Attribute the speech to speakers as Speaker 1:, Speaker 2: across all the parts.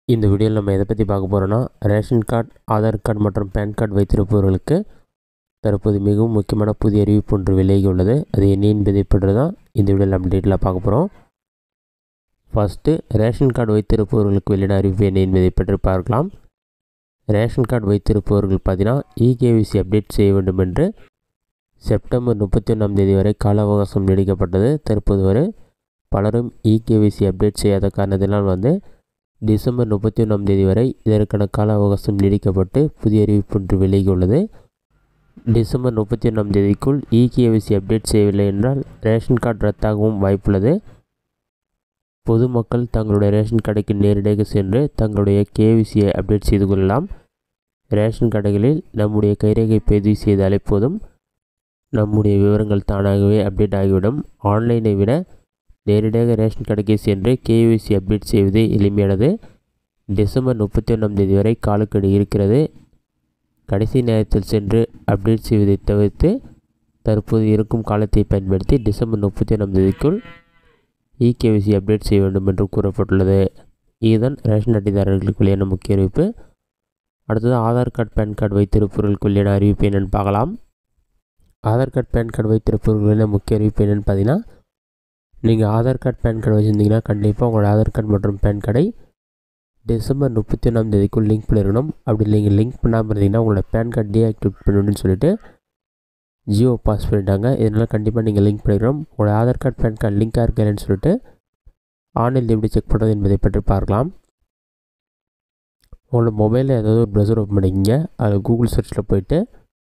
Speaker 1: இந்த வீடியோவில் நம்ம எதை பற்றி பார்க்க போகிறோன்னா ரேஷன் கார்டு ஆதார் கார்டு மற்றும் பேன் கார்டு வைத்திருப்பவர்களுக்கு தற்போது மிகவும் முக்கியமான புதிய அறிவிப்பு ஒன்று விலகி உள்ளது அது என்ன என்பதை பற்றி தான் இந்த வீடியோவில் நம்ம டீட்டெயிலாக பார்க்க போகிறோம் ஃபஸ்ட்டு ரேஷன் கார்டு வைத்திருப்பவர்களுக்கு வெளியிட அறிவிப்பு என்ன என்பதை பற்றி பார்க்கலாம் ரேஷன் கார்டு வைத்திருப்பவர்கள் பார்த்தீங்கன்னா இகேவிசி அப்டேட் செய்ய வேண்டும் என்று செப்டம்பர் முப்பத்தி ஒன்றாம் தேதி வரை கால அவகாசம் நீடிக்கப்பட்டது தற்போது வரை பலரும் இகேவிசி அப்டேட் செய்யாத காரணத்தினால் வந்து டிசம்பர் முப்பத்தி ஒன்றாம் தேதி வரை இதற்கான கால அவகாசம் நீடிக்கப்பட்டு புதிய அறிவிப்பு ஒன்று வெளியிட்டுள்ளது டிசம்பர் முப்பத்தி ஒன்றாம் தேதிக்குள் இகேவிசி அப்டேட் செய்யவில்லை என்றால் ரேஷன் கார்டு ரத்தாகவும் வாய்ப்புள்ளது பொதுமக்கள் தங்களுடைய ரேஷன் கடைக்கு நேரடியாக சென்று தங்களுடைய கேவிசியை அப்டேட் செய்து கொள்ளலாம் ரேஷன் கடைகளில் நம்முடைய கைரேகை பதிவு செய்தாலே போதும் நம்முடைய விவரங்கள் தானாகவே அப்டேட் ஆகிவிடும் ஆன்லைனை விட நேரடியாக ரேஷன் கடைக்கு சென்று கேவிசி அப்டேட் செய்வது எளிமையானது டிசம்பர் முப்பத்தி ஒன்றாம் தேதி வரை காலக்கெடு இருக்கிறது கடைசி நேரத்தில் சென்று அப்டேட் செய்வதை தவிர்த்து தற்போது இருக்கும் காலத்தை பயன்படுத்தி டிசம்பர் முப்பத்தி ஒன்றாம் தேதிக்குள் இகேவிசி அப்டேட் செய்ய வேண்டும் என்று கூறப்பட்டுள்ளது இதுதான் ரேஷன் அட்டைதாரர்களுக்கு வெளியான முக்கிய அறிவிப்பு அடுத்தது ஆதார் கார்டு பேன் கார்டு வைத்திருப்பவர்களுக்கு வெளியான அறிவிப்பு என்னென்னு பார்க்கலாம் ஆதார் கார்டு பேன் கார்டு வைத்திருப்பவர்களுக்கான முக்கிய அறிவிப்பு என்னென்னு பார்த்தீங்கன்னா நீங்கள் ஆதார் கார்டு பேன் கார்டு வச்சுருந்தீங்கன்னா கண்டிப்பாக உங்களோட ஆதார் கார்டு மற்றும் பேன் கார்டை டிசம்பர் முப்பத்தி ஒன்றாம் தேதிக்குள் லிங்க் பண்ணிருக்கணும் அப்படி நீங்கள் லிங்க் பண்ணாமல் இருந்தீங்கன்னா உங்களோட பேன் கார்டு டீஆக்டிவேட் பண்ணணும்னு சொல்லிட்டு ஜியோ பாஸ் பண்ணிட்டாங்க இதனால் கண்டிப்பாக நீங்கள் லிங்க் பண்ணிக்கிறோம் உங்களோட ஆதார் கார்டு பேன் கார்டு லிங்காக இருக்கலன்னு சொல்லிட்டு ஆன்லைனில் எப்படி செக் பண்ணுறது என்பதை பற்றி பார்க்கலாம் உங்களோட மொபைலில் ஏதாவது ஒரு ப்ரௌசர் ஓப்பன் பண்ணிக்கிங்க அதில் கூகுள் சர்ச்சில் போயிட்டு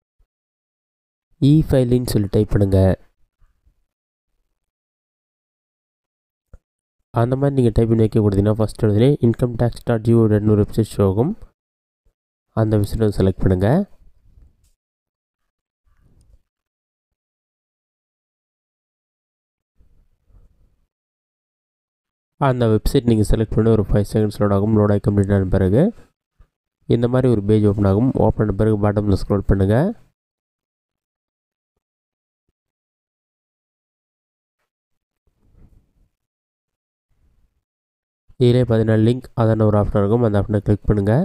Speaker 1: இ ஃபைலின்னு சொல்லி டைப் பண்ணுங்கள் அந்த மாதிரி நீங்கள் டைப் பண்ணி வைக்க கொடுத்தீங்கன்னா ஃபஸ்ட் உடனே இன்கம் டேக்ஸ் டாட் ஜிஓ டாட்னு ஒரு வெப்சைட் ஷோ ஆகும் அந்த வெப்சைட்டை செலக்ட் பண்ணுங்கள் அந்த வெப்சைட் நீங்கள் செலக்ட் பண்ணி ஒரு ஃபைவ் செகண்ட்ஸ் லோட் ஆகும் லோட் ஆகி கம்ப்ளீட் ஆன பிறகு இந்த மாதிரி ஒரு பேஜ் ஓப்பன் ஆகும் ஓப்பன் ஆன பிறகு பாட்டமில் ஸ்க்ரோல் பண்ணுங்கள் இதிலே பார்த்தீங்கன்னா லிங்க் அதான ஒரு ஆப்ஷன் இருக்கும் அந்த ஆப்ஷனை கிளிக் பண்ணுங்கள்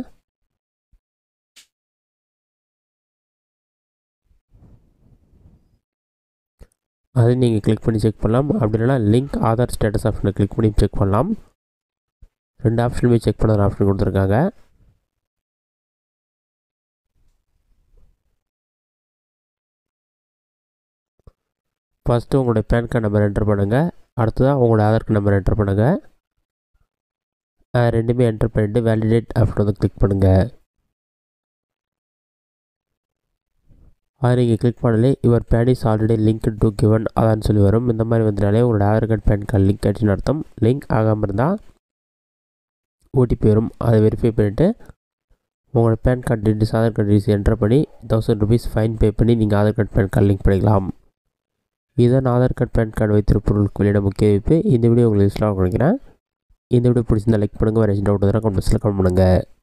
Speaker 1: அதை நீங்கள் கிளிக் பண்ணி செக் பண்ணலாம் அப்படி இல்லைனா லிங்க் ஆதார் ஸ்டேட்டஸ் ஆப்ஷனை கிளிக் பண்ணி செக் பண்ணலாம் ரெண்டு ஆப்ஷனுமே செக் பண்ண ஒரு ஆப்ஷன் கொடுத்துருக்காங்க ஃபஸ்ட்டு உங்களுடைய பேன் கார்டு நம்பர் என்டர் பண்ணுங்கள் அடுத்ததாக உங்களோட ஆதார் கார்டு நம்பர் என்டர் பண்ணுங்கள் ரெண்டுமே என்டர் பண்ணிவிட்டு வேலிடேட் ஆப்ஷன் வந்து கிளிக் பண்ணுங்கள் அதை நீங்கள் கிளிக் பண்ணலே your PAN is already link to given அதான்னு சொல்லி வரும் இந்த மாதிரி வந்தனாலே உங்களோட Aadhaar card PAN card link ஆச்சுன்னு அர்த்தம் லிங்க் ஆகாமல் இருந்தால் ஓடிபி வரும் அதை வெரிஃபை பண்ணிவிட்டு உங்களோட PAN card details Aadhaar card details enter பண்ணி தௌசண்ட் ருபீஸ் ஃபைன் பே பண்ணி நீங்கள் Aadhaar card PAN card link பண்ணிக்கலாம் இதுதான் ஆதார் கார்டு பேன் கார்டு வைத்திருப்பவர்களுக்கு வெளியிட முக்கிய அறிவிப்பு இந்த வீடியோ உங்களுக்கு யூஸ்ஃபுல்லாக நினைக்கிறேன் இந்த வீடியோ பிடிச்சிருந்தா லைக் பண்ணுங்கள் வேறு டவுட் இருந்தால் கமெண்ட்ஸில் கமெண்ட் பண்ணுங்கள்